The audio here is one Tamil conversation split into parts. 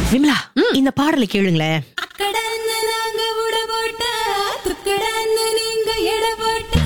விமலா இந்த பாடலை கேளுங்களேன் அக்கடான்னு நாங்க விட போட்டா துக்கடான்னு நீங்க எட போட்டா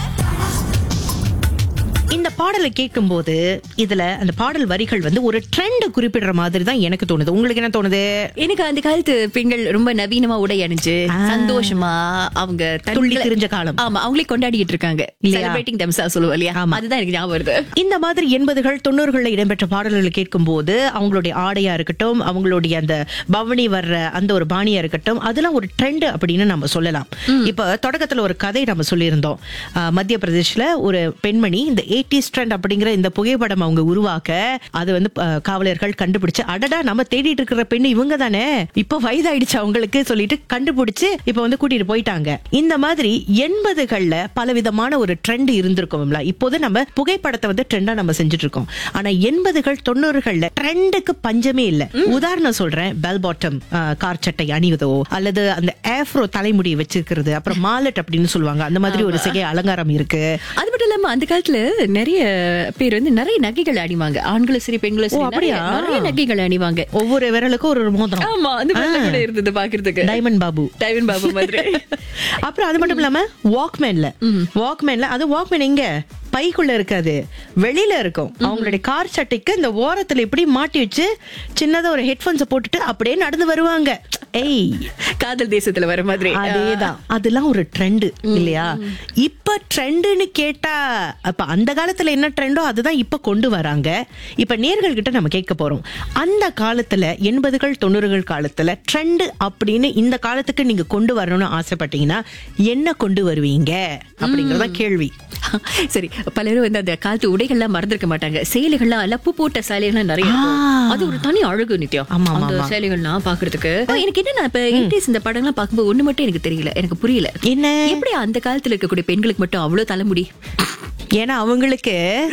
இந்த பாடலை கேட்கும்போது இதுல அந்த பாடல் வரிகள் வந்து ஒரு ட்ரெண்ட் குறிப்பிடுற மாதிரி தான் எனக்கு தோணுது உங்களுக்கு என்ன தோணுது எனக்கு அந்த காலத்து பெண்கள் ரொம்ப நவீனமா உடை அணிஞ்சு சந்தோஷமா அவங்க தங்களை- துள்ளி திரிஞ்ச காலம். ஆமா அவங்களே கொண்டாடிட்டு இருக்காங்க இல்லையா? செலிப்ரேட்டிங் தம்சா சொல்லுவோம் இல்லையா ஆமா. அதுதான் எனக்கு ஞாபகம் வருது இந்த மாதிரி எண்பதுகள் தொண்ணூறுகள்ல இடம்பெற்ற பாடல்களை கேட்கும்போது அவங்களுடைய ஆடையா இருக்கட்டும் அவங்களுடைய அந்த பவனி வர்ற அந்த ஒரு பாணியா இருக்கட்டும் அதெல்லாம் ஒரு ட்ரெண்ட் அப்படின்னு நம்ம சொல்லலாம் இப்ப தொடக்கத்துல ஒரு கதை நம்ம சொல்லியிருந்தோம் அஹ், மத்திய பிரதேஷ்ல ஒரு பெண்மணி இந்த எயிட்டிஸ் ட்ரெண்ட் அப்படிங்கிற இந்த புகைப்படம் அவங்க உருவாக்க அது வந்து அஹ், காவலர்கள் கண்டுபிடிச்சு அடடா நம்ம தேடிட்டு இருக்கிற பெண்ணு இவங்க தானே இப்ப வயதாயிடுச்சு அவங்களுக்கு சொல்லிட்டு கண்டுபிடிச்சு இப்ப வந்து கூட்டிட்டு போயிட்டாங்க இந்த மாதிரி எண்பதுகள்ல பலவிதமான ஒரு ட்ரெண்ட் இருந்திருக்கும் விமலா. இப்போது நம்ம புகைப்படத்தை வந்து ட்ரெண்டா நம்ம செஞ்சுட்டு இருக்கோம் ஆனா எண்பதுகள் தொண்ணூறுகள்ல ட்ரெண்டுக்கு பஞ்சமே இல்ல உதாரணம் சொல்றேன் பெல் பாட்டம் கார் சட்டை அணிவதோ அல்லது அந்த ஏஃப்ரோ தலைமுடி வச்சிருக்கிறது அப்புறம் மாலட் அப்படின்னு சொல்லுவாங்க அந்த மாதிரி ஒரு சிகை அலங்காரம் இருக்கு அது மட்டும் இல்லாம அந்த காலத்துல நிறைய பேர் வந்து நிறைய நகைகள் அணிவாங்க ஆண்களும் சரி பெண்களும் சரி ஓ, அப்படியா? நிறைய- நிறைய நகைகள் அணிவாங்க ஒவ்வொரு விரலுக்கும் ஒரு ஒரு மோதிரம் ஆமா அந்த மாதிரி கூட இருந்தது பாக்குறதுக்கு டைமண்ட் பாபு டைவன் பாபு மாதிரி அப்புறம் அது மட்டும் இல்லாம வாக்மேன்ல வாக்மேன்ல அது வாக்மேன் எங்க பைக்குள்ள இருக்காது வெளியில இருக்கும் அவங்களுடைய கார் சட்டைக்கு இந்த ஓரத்துல இப்படி மாட்டி வச்சு சின்னதா ஒரு ஹெட்போன்ஸ் போட்டுட்டு அப்படியே நடந்து வருவாங்க ஏய் காதல் தேசத்துல வர மாதிரி அதேதான் அதெல்லாம் ஒரு ட்ரெண்ட் இல்லையா இப்ப ட்ரெண்டுன்னு கேட்டா அப்ப அந்த காலத்துல என்ன ட்ரெண்டோ அதுதான் இப்ப கொண்டு வராங்க இப்ப நேர்கள் கிட்ட நம்ம கேட்க போறோம் அந்த காலத்துல எண்பதுகள் தொண்ணூறுகள் காலத்துல ட்ரெண்ட் அப்படின்னு இந்த காலத்துக்கு நீங்க கொண்டு வரணும்னு ஆசைப்பட்டீங்கன்னா என்ன கொண்டு வருவீங்க அப்படிங்கறத கேள்வி சரி பலரும் வந்து அந்த காலத்து உடைகள்லாம் மறந்திருக்க மாட்டாங்க சேலைகள்லாம் எல்லாம் பூ போட்ட சேலைகள்லாம் நிறைய இருக்கும். அது ஒரு தனி அழகு நித்யம் ஆமா, ஆமா, அந்த ஆமா. சேலைகள்லாம் பாக்குறதுக்கு எனக்கு என்ன இப்ப 80s இந்த படங்கள்லாம் பார்க்கும்போது ஒண்ணு மட்டும் எனக்கு தெரியல எனக்கு புரியல என்ன எப்படி அந்த காலத்துல இருக்கக்கூடிய பெண்களுக்கு மட்டும் அவ்வளவு தலைமுடி ஏன்னா அவங்களுக்கு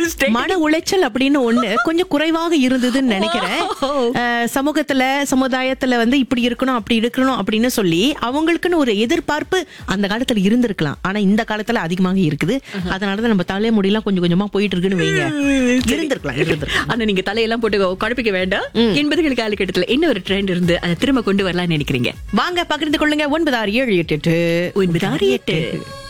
மன உளைச்சல் அப்படின்னு ஒண்ணு கொஞ்சம் குறைவாக இருந்ததுன்னு நினைக்கிறேன் அஹ், சமூகத்துல சமுதாயத்துல வந்து இப்படி இருக்கணும் அப்படி இருக்கணும் அப்படின்னு சொல்லி அவங்களுக்குன்னு ஒரு எதிர்பார்ப்பு அந்த காலத்துல இருந்திருக்கலாம் ஆனா இந்த காலத்துல அதிகமாக இருக்குது அதனாலதான் நம்ம தலைமுடியெல்லாம் கொஞ்சம் கொஞ்சமா போயிட்டு இருக்குன்னு வைங்க இருந்திருக்கலாம் இருந்திருக்கலாம் ஆனா நீங்க தலையெல்லாம் போட்டு குழப்பிக்க வேண்டாம் எண்பதுகள் காலகட்டத்துல என்ன ஒரு ட்ரெண்ட் இருந்து அதை திரும்ப கொண்டு வரலாம்னு நினைக்கிறீங்க வாங்க பகிர்ந்து கொள்ளுங்க ஒன்பது ஆறு ஏழு எட்டு எட்டு ஒன்பது ஆறு எட்டு